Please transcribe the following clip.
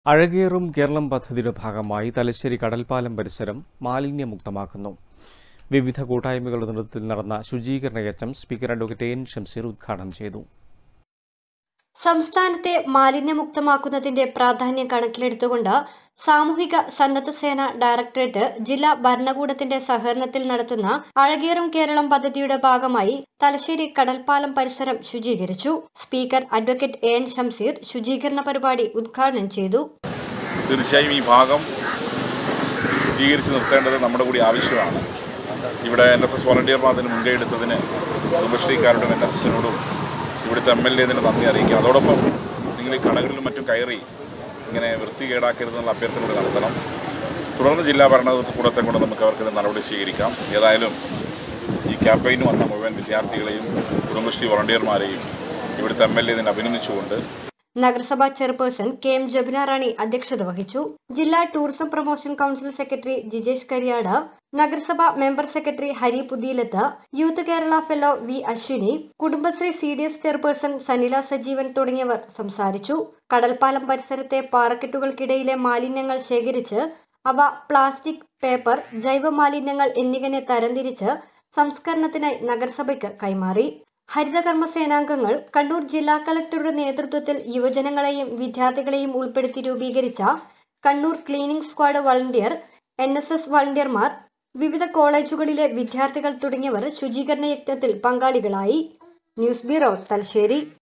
അഴകേറും കേരളം പദ്ധതിയുടെ ഭാഗമായി തലശ്ശേരി കടൽപ്പാലം പരിസരം മാലിന്യമുക്തമാക്കുന്നു വിവിധ കൂട്ടായ്മകളുടെ നേതൃത്വത്തിൽ നടന്ന ശുചീകരണ യജ്ഞം സ്പീക്കർ അഡ്വക്കേറ്റ് എൻ ഷംസീർ ഉദ്ഘാടനം ചെയ്തു സംസ്ഥാനത്തെ മാലിന്യമുക്തമാക്കുന്നതിന്റെ പ്രാധാന്യം കണക്കിലെടുത്തുകൊണ്ട് സാമൂഹിക സന്നദ്ധ സേന ഡയറക്ടറേറ്റ് ജില്ലാ ഭരണകൂടത്തിന്റെ സഹകരണത്തിൽ നടത്തുന്ന അഴകേറും കേരളം പദ്ധതിയുടെ ഭാഗമായി തലശ്ശേരി കടൽപ്പാലം പരിസരം ശുചീകരിച്ചു speaker advocate A N Shamseer ശുചീകരണ പരിപാടി ഉദ്ഘാടനം ചെയ്തു തീർച്ചയായും ഈ ഭാഗം ശുചീകരിച്ച് നിർത്തേണ്ടത് നമ്മുടെ കൂടി ആവശ്യമാണ് ഇവിടെ എൻ എസ് എസ് വോളണ്ടിയർമാർ അതിന് മുൻകൈ എടുത്തതിന് കുടുംബശ്രീക്കാരോടും എൻ എസ് എസിനോടും ഇവിടുത്തെ എം എൽ എതിന് നന്ദി അറിയിക്കുക അതോടൊപ്പം നിങ്ങൾ ഈ കടകളിലും മറ്റും കയറി ഇങ്ങനെ വൃത്തികേടാക്കരുതെന്നുള്ള അഭ്യർത്ഥന കൂടി നടത്തണം തുടർന്ന് ജില്ലാ ഭരണകൂടത്തെ കൊണ്ട് നമുക്ക് അവർക്ക് നടപടി സ്വീകരിക്കാം ഏതായാലും ഈ ക്യാമ്പയിന് വന്ന മുഴുവൻ വിദ്യാർത്ഥികളെയും കുടുംബശ്രീ വോളണ്ടിയർമാരെയും ഇവിടുത്തെ എം എൽ എ ഇതിനെ അഭിനന്ദിച്ചുകൊണ്ട് നഗരസഭാ chairperson K M Jabina Rani അധ്യക്ഷത വഹിച്ചു ജില്ലാ tourism promotion council secretary Jijesh Kariyad നഗരസഭ member secretary Hari Puthiyilath youth Kerala fellow V Ashwini Kudumbashree C D S chairperson Sanila Sajeevan തുടങ്ങിയവർ സംസാരിച്ചു കടൽപ്പാലം പരിസരത്തെ പാറക്കെട്ടുകൾക്കിടയിലെ മാലിന്യങ്ങൾ ശേഖരിച്ച് അവ പ്ലാസ്റ്റിക് പേപ്പർ ജൈവ മാലിന്യങ്ങൾ എന്നിങ്ങനെ തരംതിരിച്ച് സംസ്കരണത്തിനായി നഗരസഭയ്ക്ക് കൈമാറി ഹരിതകർമ്മ സേനാംഗങ്ങൾ കണ്ണൂർ ജില്ലാ കളക്ടറുടെ നേതൃത്വത്തിൽ യുവജനങ്ങളെയും വിദ്യാർത്ഥികളെയും ഉൾപ്പെടുത്തി രൂപീകരിച്ച Kannur cleaning squad volunteer N S S വളണ്ടിയർമാർ വിവിധ കോളേജുകളിലെ വിദ്യാർത്ഥികൾ തുടങ്ങിയവർ ശുചീകരണ യജ്ഞത്തിൽ പങ്കാളികളായി ന്യൂസ് ബ്യൂറോ തലശ്ശേരി